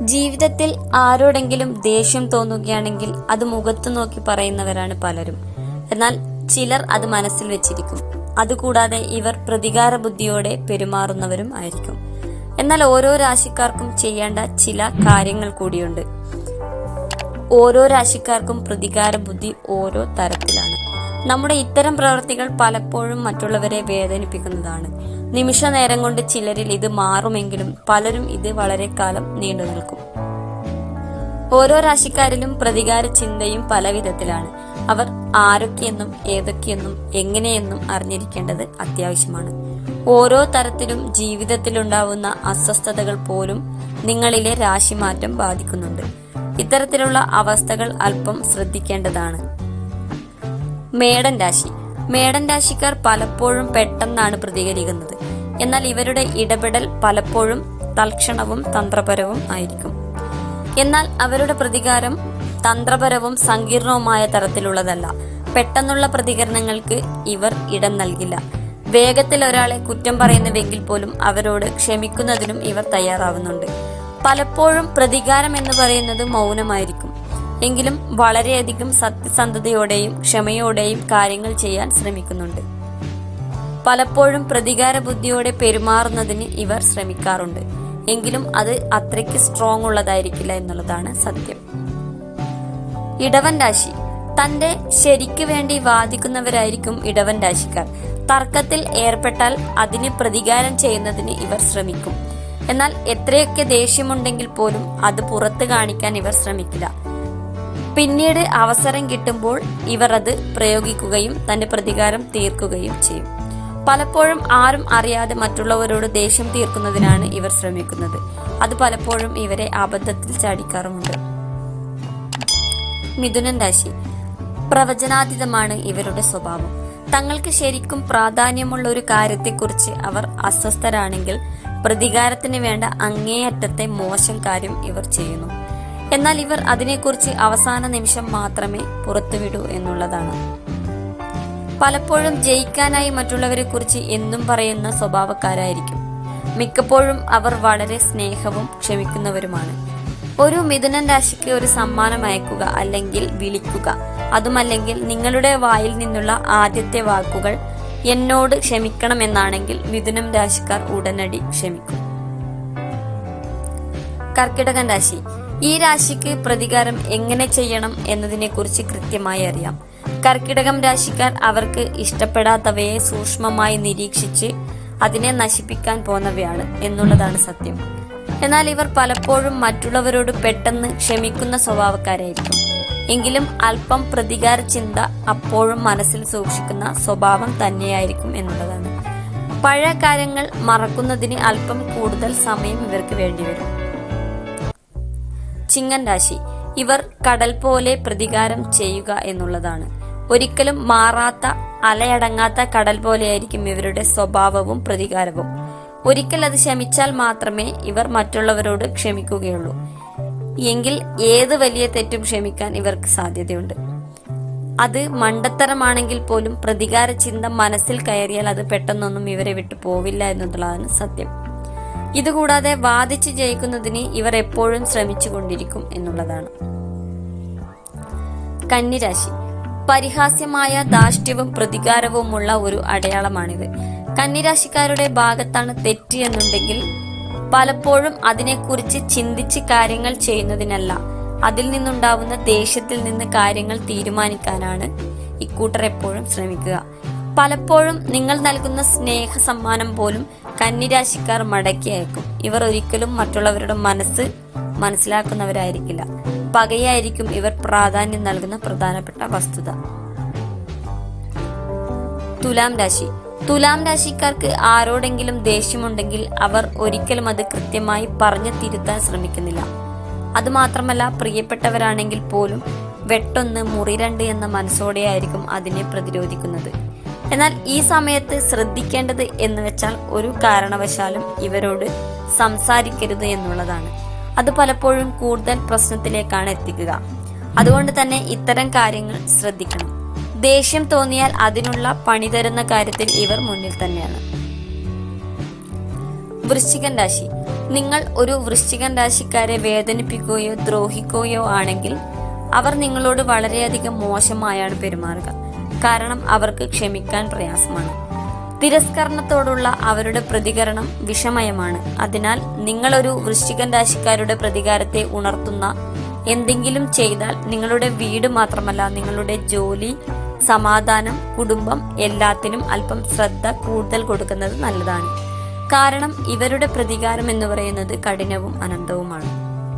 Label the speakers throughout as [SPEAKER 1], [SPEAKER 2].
[SPEAKER 1] ജീവിതത്തിൽ ആരോടെങ്കിലും ദേഷ്യം തോന്നുകയാണെങ്കിൽ അത് മുഖത്തു നോക്കി പറയുന്നവരാണ് പലരും എന്നാൽ ചിലർ അത് മനസ്സിൽ വെച്ചിരിക്കും അതുകൂടാതെ ഇവർ പ്രതികാര ബുദ്ധിയോടെ പെരുമാറുന്നവരും ആയിരിക്കും എന്നാൽ ഓരോ രാശിക്കാർക്കും ചെയ്യേണ്ട ചില കാര്യങ്ങൾ കൂടിയുണ്ട് ഓരോ രാശിക്കാർക്കും പ്രതികാര ബുദ്ധി ഓരോ തരത്തിലാണ് നമ്മുടെ ഇത്തരം പ്രവൃത്തികൾ പലപ്പോഴും മറ്റുള്ളവരെ വേദനിപ്പിക്കുന്നതാണ് നിമിഷ നേരം കൊണ്ട് ചിലരിൽ ഇത് മാറുമെങ്കിലും പലരും ഇത് വളരെ കാലം നീണ്ടു നിൽക്കും ഓരോ രാശിക്കാരിലും പ്രതികാര ചിന്തയും പല വിധത്തിലാണ് അവർ ആരൊക്കെയെന്നും ഏതൊക്കെയെന്നും എങ്ങനെയെന്നും അറിഞ്ഞിരിക്കേണ്ടത് അത്യാവശ്യമാണ് ഓരോ തരത്തിലും ജീവിതത്തിലുണ്ടാവുന്ന അസ്വസ്ഥതകൾ പോലും നിങ്ങളിലെ രാശിമാറ്റം ബാധിക്കുന്നുണ്ട് ഇത്തരത്തിലുള്ള അവസ്ഥകൾ അല്പം ശ്രദ്ധിക്കേണ്ടതാണ് മേടൻ രാശി മേടൻ രാശിക്കാർ പലപ്പോഴും പെട്ടെന്നാണ് പ്രതികരിക്കുന്നത് എന്നാൽ ഇവരുടെ ഇടപെടൽ പലപ്പോഴും തൽക്ഷണവും തന്ത്രപരവും ആയിരിക്കും എന്നാൽ അവരുടെ പ്രതികാരം തന്ത്രപരവും സങ്കീർണവുമായ തരത്തിലുള്ളതല്ല പെട്ടെന്നുള്ള പ്രതികരണങ്ങൾക്ക് ഇവർ ഇടം നൽകില്ല വേഗത്തിൽ ഒരാളെ കുറ്റം പറയുന്നുവെങ്കിൽ പോലും അവരോട് ക്ഷമിക്കുന്നതിനും ഇവർ തയ്യാറാവുന്നുണ്ട് പലപ്പോഴും പ്രതികാരം എന്ന് പറയുന്നത് മൗനമായിരിക്കും എങ്കിലും വളരെയധികം സത്യസന്ധതയോടെയും ക്ഷമയോടെയും കാര്യങ്ങൾ ചെയ്യാൻ ശ്രമിക്കുന്നുണ്ട് പലപ്പോഴും പ്രതികാര ബുദ്ധിയോടെ പെരുമാറുന്നതിന് ഇവർ ശ്രമിക്കാറുണ്ട് എങ്കിലും അത് അത്രയ്ക്ക് സ്ട്രോങ് ഉള്ളതായിരിക്കില്ല എന്നുള്ളതാണ് സത്യം ഇടവൻ രാശി തന്റെ ശരിക്ക് വേണ്ടി വാദിക്കുന്നവരായിരിക്കും ഇടവൻ രാശിക്കാർ തർക്കത്തിൽ ഏർപ്പെട്ടാൽ അതിന് പ്രതികാരം ചെയ്യുന്നതിന് ഇവർ ശ്രമിക്കും എന്നാൽ എത്രയൊക്കെ ദേഷ്യമുണ്ടെങ്കിൽ പോലും അത് പുറത്ത് കാണിക്കാൻ ഇവർ ശ്രമിക്കില്ല പിന്നീട് അവസരം കിട്ടുമ്പോൾ ഇവർ അത് പ്രയോഗിക്കുകയും തന്റെ പ്രതികാരം തീർക്കുകയും ചെയ്യും പലപ്പോഴും ആരും അറിയാതെ മറ്റുള്ളവരോട് ദേഷ്യം തീർക്കുന്നതിനാണ് ഇവർ ശ്രമിക്കുന്നത് അത് പലപ്പോഴും ഇവരെ അബദ്ധത്തിൽ ചാടിക്കാറുമുണ്ട് മിഥുനൻ രാശി പ്രവചനാതീതമാണ് ഇവരുടെ സ്വഭാവം തങ്ങൾക്ക് ശരിക്കും പ്രാധാന്യമുള്ള ഒരു കാര്യത്തെക്കുറിച്ച് അവർ അസ്വസ്ഥരാണെങ്കിൽ പ്രതികാരത്തിന് വേണ്ട അങ്ങേയറ്റത്തെ മോശം കാര്യം ഇവർ ചെയ്യുന്നു എന്നാൽ ഇവർ അതിനെക്കുറിച്ച് അവസാന നിമിഷം മാത്രമേ പുറത്തുവിടൂ എന്നുള്ളതാണ് പലപ്പോഴും ജയിക്കാനായി മറ്റുള്ളവരെ കുറിച്ച് എന്നും പറയുന്ന സ്വഭാവക്കാരായിരിക്കും മിക്കപ്പോഴും അവർ വളരെ സ്നേഹവും ക്ഷമിക്കുന്നവരുമാണ് ഒരു മിഥുനൻ രാശിക്ക് ഒരു സമ്മാനം അയക്കുക അല്ലെങ്കിൽ വിളിക്കുക അതുമല്ലെങ്കിൽ നിങ്ങളുടെ വായിൽ നിന്നുള്ള ആദ്യത്തെ വാക്കുകൾ എന്നോട് ക്ഷമിക്കണമെന്നാണെങ്കിൽ മിഥുനം രാശിക്കാർ ഉടനടി ക്ഷമിക്കും കർക്കിടകൻ രാശി ഈ രാശിക്ക് പ്രതികാരം എങ്ങനെ ചെയ്യണം എന്നതിനെക്കുറിച്ച് കൃത്യമായി അറിയാം കർക്കിടകം രാശിക്കാർ അവർക്ക് ഇഷ്ടപ്പെടാത്തവയെ സൂക്ഷ്മമായി നിരീക്ഷിച്ച് അതിനെ നശിപ്പിക്കാൻ പോന്നവയാണ് എന്നുള്ളതാണ് സത്യം എന്നാൽ ഇവർ പലപ്പോഴും മറ്റുള്ളവരോട് പെട്ടെന്ന് ക്ഷമിക്കുന്ന സ്വഭാവക്കാരായിരിക്കും എങ്കിലും അല്പം പ്രതികാര ചിന്ത അപ്പോഴും മനസ്സിൽ സൂക്ഷിക്കുന്ന സ്വഭാവം തന്നെയായിരിക്കും എന്നുള്ളതാണ് പഴയ കാര്യങ്ങൾ മറക്കുന്നതിന് അല്പം കൂടുതൽ സമയം ഇവർക്ക് വേണ്ടിവരും ചിങ്ങൻ രാശി ഇവർ കടൽ പോലെ പ്രതികാരം ചെയ്യുക എന്നുള്ളതാണ് ഒരിക്കലും മാറാത്ത അലയടങ്ങാത്ത കടൽ പോലെയായിരിക്കും ഇവരുടെ സ്വഭാവവും പ്രതികാരവും ഒരിക്കൽ അത് ക്ഷമിച്ചാൽ മാത്രമേ ഇവർ മറ്റുള്ളവരോട് ക്ഷമിക്കുകയുള്ളൂ എങ്കിൽ ഏത് വലിയ തെറ്റും ക്ഷമിക്കാൻ ഇവർക്ക് സാധ്യതയുണ്ട് അത് മണ്ടത്തരമാണെങ്കിൽ പോലും പ്രതികാര ചിന്ത മനസ്സിൽ കയറിയാൽ അത് പെട്ടെന്നൊന്നും ഇവരെ വിട്ടു പോവില്ല എന്നുള്ളതാണ് സത്യം ഇതുകൂടാതെ വാദിച്ച് ജയിക്കുന്നതിന് ഇവർ എപ്പോഴും ശ്രമിച്ചു കൊണ്ടിരിക്കും എന്നുള്ളതാണ് കന്നിരാശി പരിഹാസ്യമായ ധാർഷ്ട്യവും പ്രതികാരവുമുള്ള ഒരു അടയാളമാണിത് കന്നിരാശിക്കാരുടെ ഭാഗത്താണ് തെറ്റ് എന്നുണ്ടെങ്കിൽ പലപ്പോഴും അതിനെക്കുറിച്ച് ചിന്തിച്ച് കാര്യങ്ങൾ ചെയ്യുന്നതിനല്ല അതിൽ നിന്നുണ്ടാവുന്ന ദേഷ്യത്തിൽ നിന്ന് കാര്യങ്ങൾ തീരുമാനിക്കാനാണ് ഇക്കൂട്ടർ എപ്പോഴും ശ്രമിക്കുക പലപ്പോഴും നിങ്ങൾ നൽകുന്ന സ്നേഹ സമ്മാനം പോലും കന്നിരാശിക്കാർ മടക്കി അയക്കും ഇവർ ഒരിക്കലും മറ്റുള്ളവരുടെ മനസ്സ് മനസ്സിലാക്കുന്നവരായിരിക്കില്ല പകയായിരിക്കും ഇവർ പ്രാധാന്യം നൽകുന്ന പ്രധാനപ്പെട്ട വസ്തുത തുലാം രാശി തുലാം രാശിക്കാർക്ക് ആരോടെങ്കിലും ദേഷ്യമുണ്ടെങ്കിൽ അവർ ഒരിക്കലും അത് കൃത്യമായി പറഞ്ഞു തിരുത്താൻ ശ്രമിക്കുന്നില്ല അതുമാത്രമല്ല പ്രിയപ്പെട്ടവരാണെങ്കിൽ പോലും വെട്ടൊന്ന് മുറി രണ്ട് എന്ന മനസ്സോടെയായിരിക്കും അതിനെ പ്രതിരോധിക്കുന്നത് എന്നാൽ ഈ സമയത്ത് ശ്രദ്ധിക്കേണ്ടത് എന്ന് വെച്ചാൽ ഒരു കാരണവശാലും ഇവരോട് സംസാരിക്കരുത് എന്നുള്ളതാണ് അത് പലപ്പോഴും കൂടുതൽ പ്രശ്നത്തിലേക്കാണ് എത്തിക്കുക അതുകൊണ്ട് തന്നെ ഇത്തരം കാര്യങ്ങൾ ശ്രദ്ധിക്കണം ദേഷ്യം തോന്നിയാൽ അതിനുള്ള പണി തരുന്ന കാര്യത്തിൽ ഇവർ മുന്നിൽ തന്നെയാണ് വൃശ്ചികൻ രാശി നിങ്ങൾ ഒരു വൃശ്ചികൻ രാശിക്കാരെ വേദനിപ്പിക്കുകയോ ദ്രോഹിക്കുകയോ ആണെങ്കിൽ അവർ നിങ്ങളോട് വളരെയധികം മോശമായാണ് പെരുമാറുക കാരണം അവർക്ക് ക്ഷമിക്കാൻ പ്രയാസമാണ് തിരസ്കരണത്തോടുള്ള അവരുടെ പ്രതികരണം വിഷമയമാണ് അതിനാൽ നിങ്ങളൊരു വൃശ്ചികൻ രാശിക്കാരുടെ പ്രതികാരത്തെ ഉണർത്തുന്ന എന്തെങ്കിലും ചെയ്താൽ നിങ്ങളുടെ വീട് മാത്രമല്ല നിങ്ങളുടെ ജോലി സമാധാനം കുടുംബം എല്ലാത്തിനും അല്പം ശ്രദ്ധ കൂടുതൽ കൊടുക്കുന്നത് നല്ലതാണ് കാരണം ഇവരുടെ പ്രതികാരം എന്ന് പറയുന്നത് കഠിനവും അനന്തവുമാണ്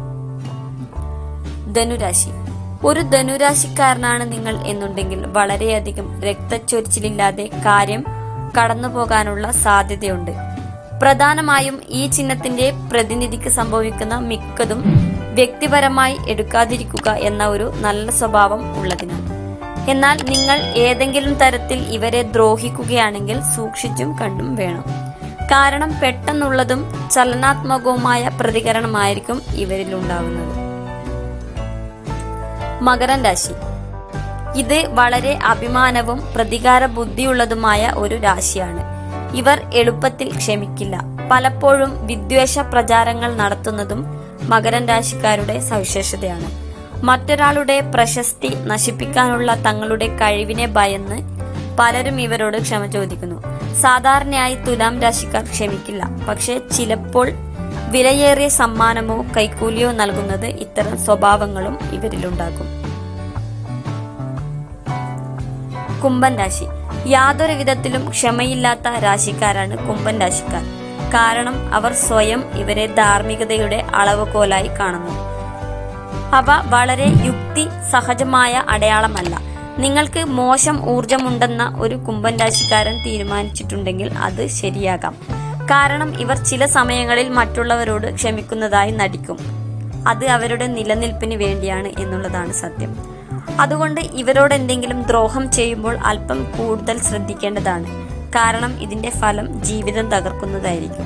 [SPEAKER 1] ധനുരാശി ഒരു ധനുരാശിക്കാരനാണ് നിങ്ങൾ എന്നുണ്ടെങ്കിൽ വളരെയധികം രക്തച്ചൊരിച്ചിലില്ലാതെ കാര്യം കടന്നു പോകാനുള്ള സാധ്യതയുണ്ട് പ്രധാനമായും ഈ ചിഹ്നത്തിന്റെ പ്രതിനിധിക്ക് സംഭവിക്കുന്ന മിക്കതും വ്യക്തിപരമായി എടുക്കാതിരിക്കുക എന്ന ഒരു നല്ല സ്വഭാവം ഉള്ളതിനാൽ എന്നാൽ നിങ്ങൾ ഏതെങ്കിലും തരത്തിൽ ഇവരെ ദ്രോഹിക്കുകയാണെങ്കിൽ സൂക്ഷിച്ചും കണ്ടും വേണം കാരണം പെട്ടെന്നുള്ളതും ചലനാത്മകവുമായ പ്രതികരണമായിരിക്കും ഇവരിൽ ഉണ്ടാകുന്നത് മകരൻ രാശി ഇത് വളരെ അഭിമാനവും പ്രതികാര ബുദ്ധിയുള്ളതുമായ ഒരു രാശിയാണ് ഇവർ എളുപ്പത്തിൽ ക്ഷമിക്കില്ല പലപ്പോഴും വിദ്വേഷ പ്രചാരങ്ങൾ നടത്തുന്നതും മകരൻ രാശിക്കാരുടെ സവിശേഷതയാണ് മറ്റൊരാളുടെ പ്രശസ്തി നശിപ്പിക്കാനുള്ള തങ്ങളുടെ കഴിവിനെ ഭയന്ന് പലരും ഇവരോട് ക്ഷമ ചോദിക്കുന്നു സാധാരണയായി തുലാം രാശിക്കാർ ക്ഷമിക്കില്ല പക്ഷെ ചിലപ്പോൾ വിലയേറിയ സമ്മാനമോ കൈക്കൂലിയോ നൽകുന്നത് ഇത്തരം സ്വഭാവങ്ങളും ഇവരിലുണ്ടാകും കുംഭൻ രാശി യാതൊരു വിധത്തിലും ക്ഷമയില്ലാത്ത രാശിക്കാരാണ് കുംഭൻ രാശിക്കാർ കാരണം അവർ സ്വയം ഇവരെ ധാർമ്മികതയുടെ അളവുകോലായി കാണുന്നു അവ വളരെ യുക്തി സഹജമായ അടയാളമല്ല നിങ്ങൾക്ക് മോശം ഊർജമുണ്ടെന്ന ഒരു കുംഭൻ രാശിക്കാരൻ തീരുമാനിച്ചിട്ടുണ്ടെങ്കിൽ അത് ശരിയാകാം കാരണം ഇവർ ചില സമയങ്ങളിൽ മറ്റുള്ളവരോട് ക്ഷമിക്കുന്നതായി നടിക്കും അത് അവരുടെ നിലനിൽപ്പിന് വേണ്ടിയാണ് എന്നുള്ളതാണ് സത്യം അതുകൊണ്ട് ഇവരോട് എന്തെങ്കിലും ദ്രോഹം ചെയ്യുമ്പോൾ അല്പം കൂടുതൽ ശ്രദ്ധിക്കേണ്ടതാണ് കാരണം ഇതിന്റെ ഫലം ജീവിതം തകർക്കുന്നതായിരിക്കും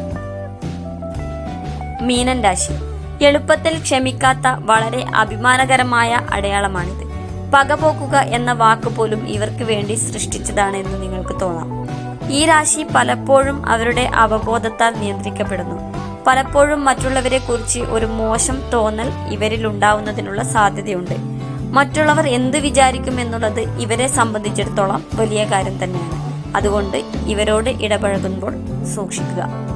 [SPEAKER 1] മീനൻ രാശി എളുപ്പത്തിൽ ക്ഷമിക്കാത്ത വളരെ അഭിമാനകരമായ അടയാളമാണിത് പകപോക്കുക എന്ന വാക്ക് പോലും ഇവർക്ക് വേണ്ടി സൃഷ്ടിച്ചതാണ് എന്ന് നിങ്ങൾക്ക് തോന്നാം ഈ രാശി പലപ്പോഴും അവരുടെ അവബോധത്താൽ നിയന്ത്രിക്കപ്പെടുന്നു പലപ്പോഴും മറ്റുള്ളവരെ കുറിച്ച് ഒരു മോശം തോന്നൽ ഇവരിൽ ഉണ്ടാവുന്നതിനുള്ള സാധ്യതയുണ്ട് മറ്റുള്ളവർ എന്ത് വിചാരിക്കും എന്നുള്ളത് ഇവരെ സംബന്ധിച്ചിടത്തോളം വലിയ കാര്യം തന്നെയാണ് അതുകൊണ്ട് ഇവരോട് ഇടപഴകുമ്പോൾ സൂക്ഷിക്കുക